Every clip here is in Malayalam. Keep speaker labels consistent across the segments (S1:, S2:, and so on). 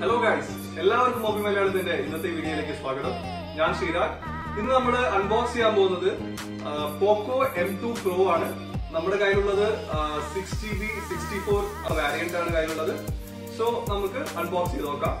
S1: ഹലോ ഗൈസ് എല്ലാവർക്കും മൊബി മലയാളത്തിന്റെ ഇന്നത്തെ വീഡിയോയിലേക്ക് സ്വാഗതം ഞാൻ ശ്രീരാഗ് ഇന്ന് നമ്മൾ അൺബോക്സ് ചെയ്യാൻ പോകുന്നത് പോക്കോ എം ടു പ്രോ ആണ് നമ്മുടെ കയ്യിലുള്ളത് six G B sixty four variant ആണ് കയ്യിലുള്ളത് സോ നമുക്ക് അൺബോക്സ് ചെയ്ത് നോക്കാം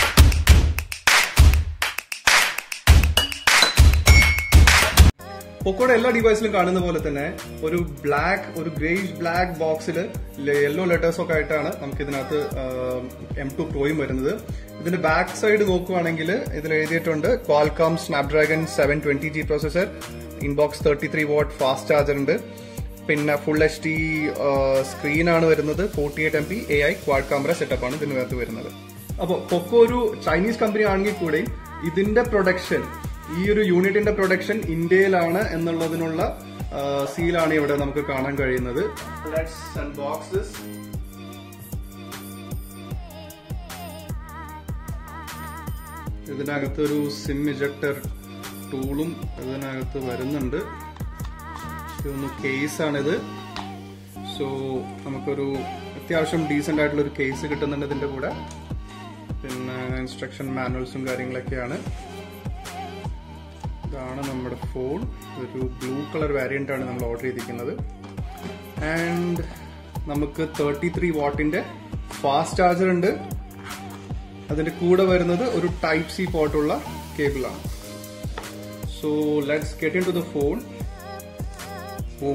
S1: പൊക്കോയുടെ എല്ലാ ഡിവൈസിലും കാണുന്ന പോലെ തന്നെ ഒരു ബ്ലാക്ക് ഒരു ഗ്രേഷ് ബ്ലാക്ക് ബോക്സിൽ യെല്ലോ ലെറ്റേഴ്സ് ഒക്കെ ആയിട്ടാണ് നമുക്ക് ഇതിനകത്ത് എം ടു പ്രോയും വരുന്നത് ഇതിന്റെ ബാക്ക് സൈഡ് നോക്കുവാണെങ്കിൽ ഇതിൽ എഴുതിയിട്ടുണ്ട് Qualcomm Snapdragon seven twenty G processor in box thirty three watt fast charger ഉണ്ട് പിന്നെ ഫുൾ എച്ച് ഡി സ്ക്രീൻ ആണ് വരുന്നത് forty eight M P A I quad camera setup ആണ് ഇതിനകത്ത് വരുന്നത് അപ്പോൾ പൊക്കോ ഒരു ചൈനീസ് കമ്പനി ആണെങ്കിൽ കൂടി ഇതിന്റെ പ്രൊഡക്ഷൻ ഈ ഒരു യൂണിറ്റിന്റെ പ്രൊഡക്ഷൻ ഇന്ത്യയിലാണ് എന്നുള്ളതിനുള്ള സീലാണ് ഇവിടെ നമുക്ക് കാണാൻ കഴിയുന്നത് ലെറ്റ്സ് അൺബോക്സ് ദിസ് ഇതിനകത്ത് ഒരു സിം ഇജക്ടർ ടൂളും ഇതിനകത്ത് വരുന്നുണ്ട് ഇതൊന്ന് കേസാണിത് സോ നമുക്കൊരു അത്യാവശ്യം ഡീസെന്റ് ആയിട്ടുള്ള ഒരു കേസ് കിട്ടുന്നുണ്ട് ഇതിന്റെ കൂടെ പിന്നെ ഇൻസ്ട്രക്ഷൻ മാനുവൽസും കാര്യങ്ങളൊക്കെയാണ് ഇതാണ് നമ്മുടെ ഫോൺ ഒരു ബ്ലൂ കളർ വാരിയന്റ് ആണ് നമ്മൾ ഓർഡർ ചെയ്തിരിക്കുന്നത് ആൻഡ് നമുക്ക് തേർട്ടി ത്രീ വാട്ടിന്റെ ഫാസ്റ്റ് ചാർജർ ഉണ്ട് അതിന്റെ കൂടെ വരുന്നത് ഒരു ടൈപ്പ് സി പോർട്ടുള്ള കേബിളാണ് so let's get into the phone ഓ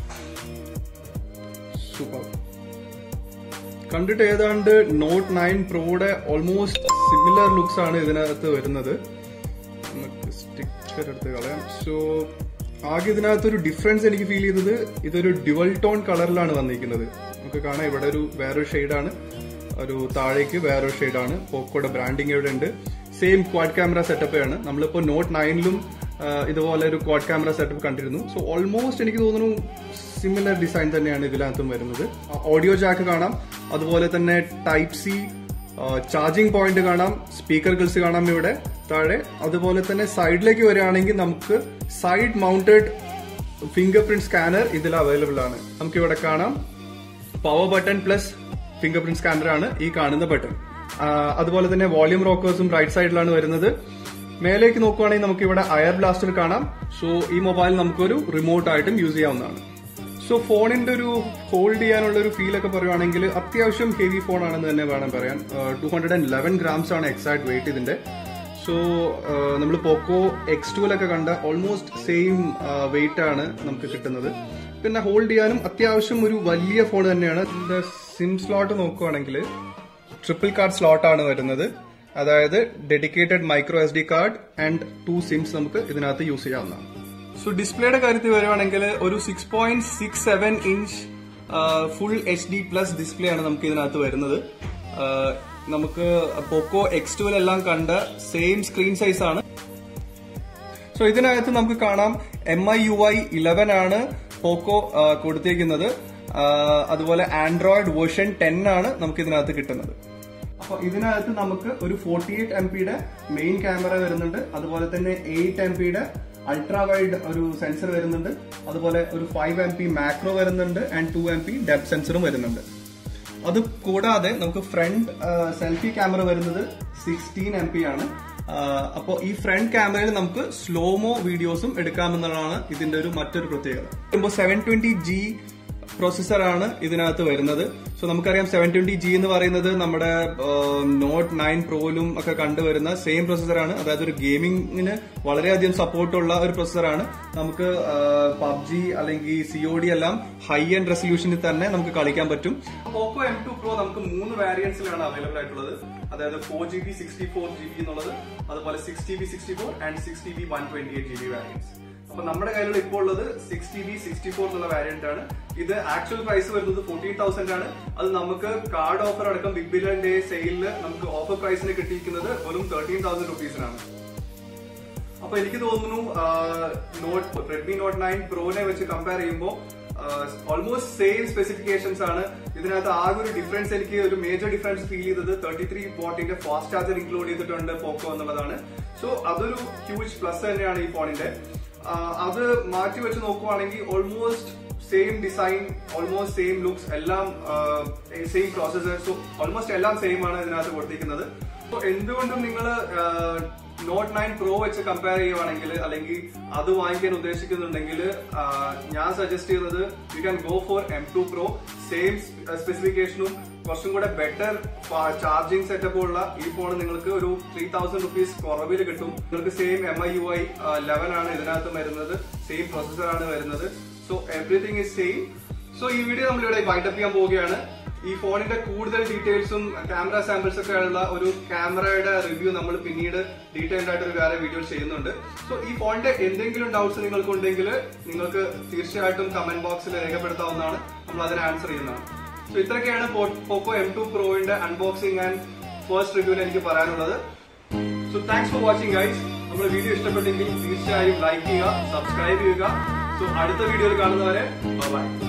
S1: സൂപ്പർ കണ്ടിട്ട് ഏതാണ്ട് നോട്ട് നയൻ പ്രോയുടെ ഓൾമോസ്റ്റ് സിമിലർ ലുക്സ് ആണ് ഇതിനകത്ത് വരുന്നത് നമുക്ക് സ്റ്റിക്കർ എടുത്ത് കളയാം സോ ആകെ ഇതിനകത്ത് ഒരു ഡിഫറൻസ് എനിക്ക് ഫീൽ ചെയ്തത് ഇതൊരു ഡ്യുവൽ ടോൺ കളറിലാണ് വന്നിരിക്കുന്നത് നമുക്ക് കാണാം ഇവിടെ ഒരു വേറൊരു ഷെയ്ഡാണ് ഒരു താഴേക്ക് വേറൊരു ഷെയ്ഡാണ് പോക്കോയുടെ ബ്രാൻഡിങ് ഇവിടെ ഉണ്ട് സെയിം ക്വാഡ് ക്യാമറ സെറ്റപ്പ് ആണ് നമ്മളിപ്പോ നോട്ട് നയനിലും ഇതുപോലെ ഒരു ക്വാഡ് ക്യാമറ സെറ്റപ്പ് കണ്ടിരുന്നു സോ ഓൾമോസ്റ്റ് എനിക്ക് തോന്നുന്നു സിമിലർ ഡിസൈൻ തന്നെയാണ് ഇതിനകത്തും വരുന്നത് ഓഡിയോ ജാക്ക് കാണാം അതുപോലെ തന്നെ ടൈപ്പ് സി ചാർജിംഗ് പോയിന്റ് കാണാം സ്പീക്കർ ഗിൽസ് കാണാം ഇവിടെ താഴെ അതുപോലെ തന്നെ സൈഡിലേക്ക് വരികയാണെങ്കിൽ നമുക്ക് side mounted finger print scanner ഇതിൽ അവൈലബിൾ ആണ് നമുക്ക് ഇവിടെ കാണാം power button plus finger print scanner ആണ് ഈ കാണുന്ന ബട്ടൺ അതുപോലെ തന്നെ വോളിയം റോക്കേഴ്സും റൈറ്റ് സൈഡിലാണ് വരുന്നത് മേലേക്ക് നോക്കുവാണെങ്കിൽ നമുക്ക് ഇവിടെ അയർ ബ്ലാസ്റ്റർ കാണാം സോ ഈ മൊബൈൽ നമുക്കൊരു റിമോട്ട് ആയിട്ടും യൂസ് ചെയ്യാവുന്നതാണ് സോ ഫോണിന്റെ ഒരു ഹോൾഡ് ചെയ്യാനുള്ള ഒരു ഫീൽ ഒക്കെ പറയുവാണെങ്കിൽ അത്യാവശ്യം ഹെവി ഫോൺ ആണെന്ന് തന്നെ വേണം പറയാൻ two hundred and eleven grams ആണ് എക്സാക്ട് വെയിറ്റ് ഇതിന്റെ സോ നമ്മൾ പോക്കോ എക്സ് ടുവിലൊക്കെ കണ്ട ഓൾമോസ്റ്റ് സെയിം വെയിറ്റ് ആണ് നമുക്ക് കിട്ടുന്നത് പിന്നെ ഹോൾഡ് ചെയ്യാനും അത്യാവശ്യം ഒരു വലിയ ഫോൺ തന്നെയാണ് ഇതിന്റെ സിം സ്ലോട്ട് നോക്കുവാണെങ്കിൽ ട്രിപ്പിൾ കാർഡ് സ്ലോട്ട് ആണ് വരുന്നത് അതായത് dedicated micro S D card and two sims നമുക്ക് ഇതിനകത്ത് യൂസ് ചെയ്യാവുന്നതാണ് സോ ഡിസ്പ്ലേയുടെ കാര്യത്തിൽ വരുവാണെങ്കിൽ ഒരു six point six seven inch full H D plus display ആണ് നമുക്ക് ഇതിനകത്ത് വരുന്നത് നമുക്ക് പോക്കോ എക്സ് ടുവിലെല്ലാം കണ്ട സെയിം സ്ക്രീൻ സൈസ് ആണ് സോ ഇതിനകത്ത് നമുക്ക് കാണാം M I U I eleven ആണ് പോക്കോ കൊടുത്തിരിക്കുന്നത് അതുപോലെ ആൻഡ്രോയിഡ് വേർഷൻ ടെൻ ആണ് നമുക്ക് ഇതിനകത്ത് കിട്ടുന്നത് അപ്പൊ ഇതിനകത്ത് നമുക്ക് ഒരു ഫോർട്ടി എയ്റ്റ് എം പിയുടെ മെയിൻ ക്യാമറ വരുന്നുണ്ട് അതുപോലെ തന്നെ എയ്റ്റ് എം പിയുടെ അൾട്രാ വൈഡ് ഒരു സെൻസർ വരുന്നുണ്ട് അതുപോലെ ഒരു ഫൈവ് എം പി മാക്രോ വരുന്നുണ്ട് and two M P depth സെൻസറും വരുന്നുണ്ട് അത് കൂടാതെ നമുക്ക് ഫ്രണ്ട് സെൽഫി ക്യാമറ വരുന്നത് സിക്സ്റ്റീൻ എം പി ആണ് അപ്പോൾ ഈ ഫ്രണ്ട് ക്യാമറയിൽ നമുക്ക് സ്ലോമോ വീഡിയോസും എടുക്കാമെന്നുള്ളതാണ് ഇതിന്റെ ഒരു മറ്റൊരു പ്രത്യേകത ഇപ്പോൾ സെവൻ ട്വന്റി ജി പ്രോസസ്സറാണ് ഇതിനകത്ത് വരുന്നത് സോ നമുക്കറിയാം സെവൻ ട്വന്റി ജി എന്ന് പറയുന്നത് നമ്മുടെ നോട്ട് നയൻ പ്രോയിലും ഒക്കെ കണ്ടുവരുന്ന സെയിം പ്രോസസ്സറാണ് അതായത് ഒരു ഗെയിമിങ്ങിന് വളരെയധികം സപ്പോർട്ടുള്ള ഒരു പ്രോസസ്സറാണ് നമുക്ക് പബ്ജി അല്ലെങ്കിൽ സിഒ ഡി എല്ലാം ഹൈ ആൻഡ് റെസൊല്യൂഷനിൽ തന്നെ നമുക്ക് കളിക്കാൻ പറ്റും പോക്കോ എം ടു പ്രോ നമുക്ക് മൂന്ന് വേരിയൻസിലാണ് അവൈലബിൾ ആയിട്ടുള്ളത് അതായത് four G B sixty four G B എന്നുള്ളത് അതുപോലെ six G B sixty four and six G B one twenty eight G B variants അപ്പൊ നമ്മുടെ കയ്യിലുള്ള ഇപ്പോൾ ഉള്ളത് six G B sixty four എന്നുള്ള വാരിയന്റ് ആണ് ഇത് ആക്ച്വൽ പ്രൈസ് വരുന്നത് ഫോർട്ടീൻ തൗസൻഡ് ആണ് അത് നമുക്ക് കാർഡ് ഓഫർ അടക്കം ബിഗ് ബില്യൺ ഡേ സെയിലില് നമുക്ക് ഓഫർ പ്രൈസിന് കിട്ടിയിരിക്കുന്നത് വെറും തേർട്ടീൻ തൗസൻഡ് റുപ്പീസിനാണ് അപ്പൊ എനിക്ക് തോന്നുന്നു നോട്ട് റെഡ്മി നോട്ട് നയൻ പ്രോനെ വെച്ച് കമ്പയർ ചെയ്യുമ്പോൾ ഓൾമോസ്റ്റ് സെയിം സ്പെസിഫിക്കേഷൻസ് ആണ് ഇതിനകത്ത് ആകെ ഒരു ഡിഫറൻസ് എനിക്ക് ഒരു മേജർ ഡിഫറൻസ് ഫീൽ ചെയ്തത് തേർട്ടി ത്രീ വാട്ടിന്റെ ഫാസ്റ്റ് ചാർജർ ഇൻക്ലൂഡ് ചെയ്തിട്ടുണ്ട് പോക്കോ എന്നുള്ളതാണ് സോ അതൊരു ഹ്യൂജ് പ്ലസ് തന്നെയാണ് ഈ ഫോണിന്റെ അത് മാറ്റി വെച്ച് നോക്കുവാണെങ്കിൽ almost same design almost same looks എല്ലാം സെയിം പ്രോസസർ സോ ഓൾമോസ്റ്റ് എല്ലാം സെയിം ആണ് ഇതിനകത്ത് കൊടുത്തിരിക്കുന്നത് സോ എന്തുകൊണ്ടും നിങ്ങൾ നോട്ട് നയൻ പ്രോ വെച്ച് കമ്പയർ ചെയ്യുവാണെങ്കിൽ അല്ലെങ്കിൽ അത് വാങ്ങിക്കാൻ ഉദ്ദേശിക്കുന്നുണ്ടെങ്കിൽ ഞാൻ സജസ്റ്റ് ചെയ്യുന്നത് you can go for M two pro same സ്പെസിഫിക്കേഷനും കുറച്ചും കൂടെ ബെറ്റർ ചാർജിങ് സെറ്റപ്പ് ഉള്ള ഈ ഫോൺ നിങ്ങൾക്ക് ഒരു ത്രീ തൗസൻഡ് റുപ്പീസ് കുറവിൽ കിട്ടും നിങ്ങൾക്ക് same M I U I eleven ആണ് ഇതിനകത്ത് വരുന്നത് സെയിം പ്രോസസർ ആണ് വരുന്നത് so everything is same so ഈ വീഡിയോ നമ്മൾ ഇവിടെ വൈൻഡപ്പ് ചെയ്യാൻ പോവുകയാണ് ഈ ഫോണിന്റെ കൂടുതൽ ഡീറ്റെയിൽസും ക്യാമറ സാമ്പിൾസ് ഒക്കെ ഉള്ള ഒരു ക്യാമറയുടെ റിവ്യൂ നമ്മൾ പിന്നീട് ഡീറ്റെയിൽഡ് ആയിട്ട് ഒരു വേറെ വീഡിയോ ചെയ്യുന്നുണ്ട് സോ ഈ ഫോണിന്റെ എന്തെങ്കിലും ഡൗട്ട്സ് നിങ്ങൾക്ക് ഉണ്ടെങ്കിൽ നിങ്ങൾക്ക് തീർച്ചയായിട്ടും കമന്റ് ബോക്സിൽ രേഖപ്പെടുത്താവുന്നതാണ് നമ്മൾ അതിന് ആൻസർ ചെയ്യുന്നതാണ് സോ ഇത്രയൊക്കെയാണ് പോക്കോ എം ടു പ്രോയുടെ അൺബോക്സിംഗ് ആൻഡ് ഫസ്റ്റ് റിവ്യൂവിൽ എനിക്ക് പറയാനുള്ളത് so thanks for watching guys നമ്മുടെ വീഡിയോ ഇഷ്ടപ്പെട്ടെങ്കിൽ തീർച്ചയായും ലൈക്ക് ചെയ്യുക സബ്സ്ക്രൈബ് ചെയ്യുക സോ അടുത്ത വീഡിയോയിൽ കാണുന്നവരെ ബൈ